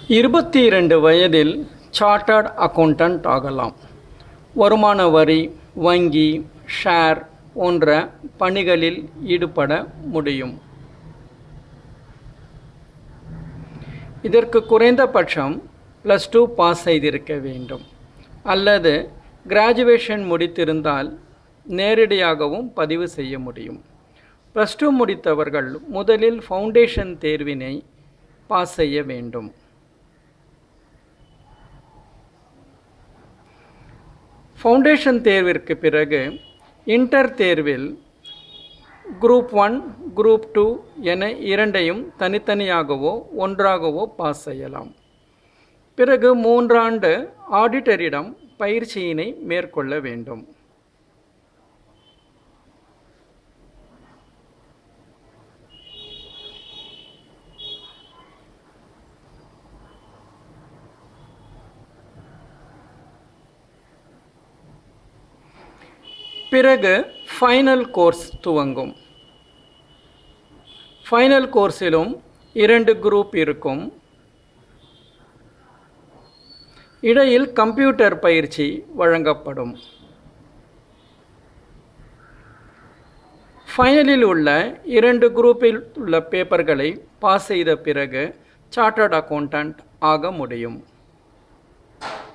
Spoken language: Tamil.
இருபத்தி இரண்டு வயதில் சார்ட்டர்ட் அக்கௌண்டன்ட் ஆகலாம் வருமான வரி வங்கி ஷேர் போன்ற பணிகளில் ஈடுபட முடியும் இதற்கு குறைந்தபட்சம் ப்ளஸ் டூ பாஸ் செய்திருக்க வேண்டும் அல்லது கிராஜுவேஷன் முடித்திருந்தால் நேரடியாகவும் பதிவு செய்ய முடியும் ப்ளஸ் டூ முடித்தவர்கள் முதலில் ஃபவுண்டேஷன் தேர்வினை பாஸ் செய்ய வேண்டும் ஃபவுண்டேஷன் தேர்விற்கு பிறகு இன்டர் தேர்வில் குரூப் ஒன் குரூப் டூ என இரண்டையும் தனித்தனியாகவோ ஒன்றாகவோ பாஸ் செய்யலாம் பிறகு மூன்றாண்டு ஆடிட்டரிடம் பயிற்சியினை மேற்கொள்ள வேண்டும் பிறகு ஃபைனல் கோர்ஸ் துவங்கும் ஃபைனல் கோர்ஸிலும் இரண்டு குரூப் இருக்கும் இடையில் கம்ப்யூட்டர் பயிற்சி வழங்கப்படும் ஃபைனலில் உள்ள இரண்டு குரூப்பில் உள்ள பேப்பர்களை பாஸ் செய்த பிறகு சார்ட்டர்ட் அக்கௌண்டன்ட் ஆக முடியும்